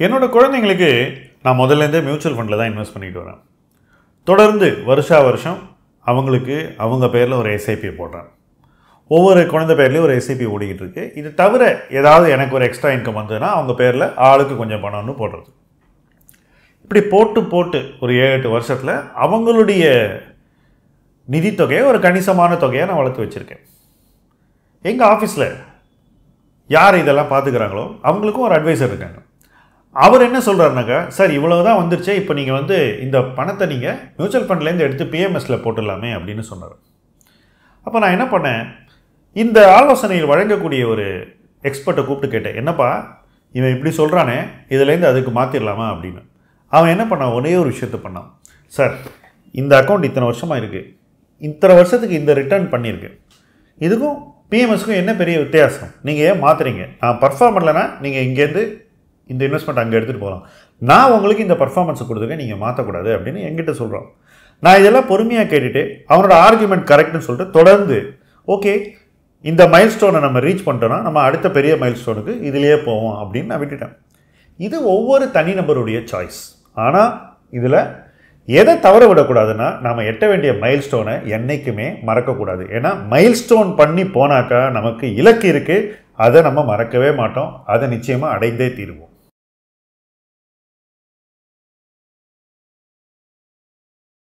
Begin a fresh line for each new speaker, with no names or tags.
என்னோட குழந்தைங்களுக்கு நான் முதல்லேருந்தே மியூச்சுவல் ஃபண்டில் தான் இன்வெஸ்ட் பண்ணிட்டு வரேன் தொடர்ந்து வருஷா வருஷம் அவங்களுக்கு அவங்க பேரில் ஒரு எஸ்ஐபி போடுறேன் ஒவ்வொரு குழந்தை பேர்லேயும் ஒரு எஸ்ஐபி ஓடிக்கிட்டு இருக்கு இது தவிர ஏதாவது எனக்கு ஒரு எக்ஸ்ட்ரா இன்கம் வந்ததுன்னா அவங்க பேரில் ஆளுக்கு கொஞ்சம் பணம்னு போடுறது இப்படி போட்டு போட்டு ஒரு ஏழு எட்டு வருஷத்தில் அவங்களுடைய நிதித்தொகையை ஒரு கணிசமான தொகையை நான் வளர்த்து வச்சுருக்கேன் எங்கள் ஆஃபீஸில் யார் இதெல்லாம் பார்த்துக்கிறாங்களோ அவங்களுக்கும் ஒரு அட்வைசர் இருக்காங்க அவர் என்ன சொல்கிறாருனாக்கா சார் இவ்வளவு தான் வந்துருச்சே இப்போ நீங்கள் வந்து இந்த பணத்தை நீங்கள் மியூச்சுவல் ஃபண்ட்லேருந்து எடுத்து பிஎம்எஸ்ல போட்டுடலாமே அப்படின்னு சொன்னார் அப்போ நான் என்ன பண்ணேன் இந்த ஆலோசனையில் வழங்கக்கூடிய ஒரு எக்ஸ்பர்ட்டை கூப்பிட்டு கேட்டேன் என்னப்பா இவன் இப்படி சொல்கிறானே இதுலேருந்து அதுக்கு மாற்றிடலாமா அப்படின்னு அவன் என்ன பண்ணான் ஒரே ஒரு விஷயத்த பண்ணான் சார் இந்த அக்கௌண்ட் இத்தனை வருஷமாக இருக்குது இத்தனை வருஷத்துக்கு இந்த ரிட்டர்ன் பண்ணியிருக்கு இதுக்கும் பிஎம்எஸ்க்கும் என்ன பெரிய வித்தியாசம் நீங்கள் ஏன் மாற்றுறீங்க நான் பர்ஃபார்ம் பண்ணலைன்னா நீங்கள் இங்கேருந்து இந்த இன்வெஸ்ட்மெண்ட் அங்கே எடுத்துகிட்டு போகலாம் நான் உங்களுக்கு இந்த பர்ஃபார்மன்ஸை கொடுத்துருக்கேன் நீங்கள் மாற்றக்கூடாது அப்படின்னு என்கிட்ட சொல்கிறான் நான் இதெல்லாம் பொறுமையாக கேட்டுட்டு அவனோட ஆர்குமெண்ட் கரெக்ட்னு சொல்லிட்டு தொடர்ந்து ஓகே இந்த மைல் ஸ்டோனை நம்ம ரீச் பண்ணிட்டோம்னா நம்ம அடுத்த பெரிய மைல் ஸ்டோனுக்கு இதுலேயே போவோம் அப்படின்னு நான் விட்டுட்டேன் இது ஒவ்வொரு தனிநபருடைய சாய்ஸ் ஆனால் இதில் எதை தவற விடக்கூடாதுன்னா நாம் எட்ட வேண்டிய மைல் ஸ்டோனை என்றைக்குமே மறக்கக்கூடாது ஏன்னா மைல் ஸ்டோன் பண்ணி போனாக்கா நமக்கு இலக்கு இருக்குது அதை நம்ம மறக்கவே மாட்டோம் அதை நிச்சயமாக அடைந்தே தீருவோம்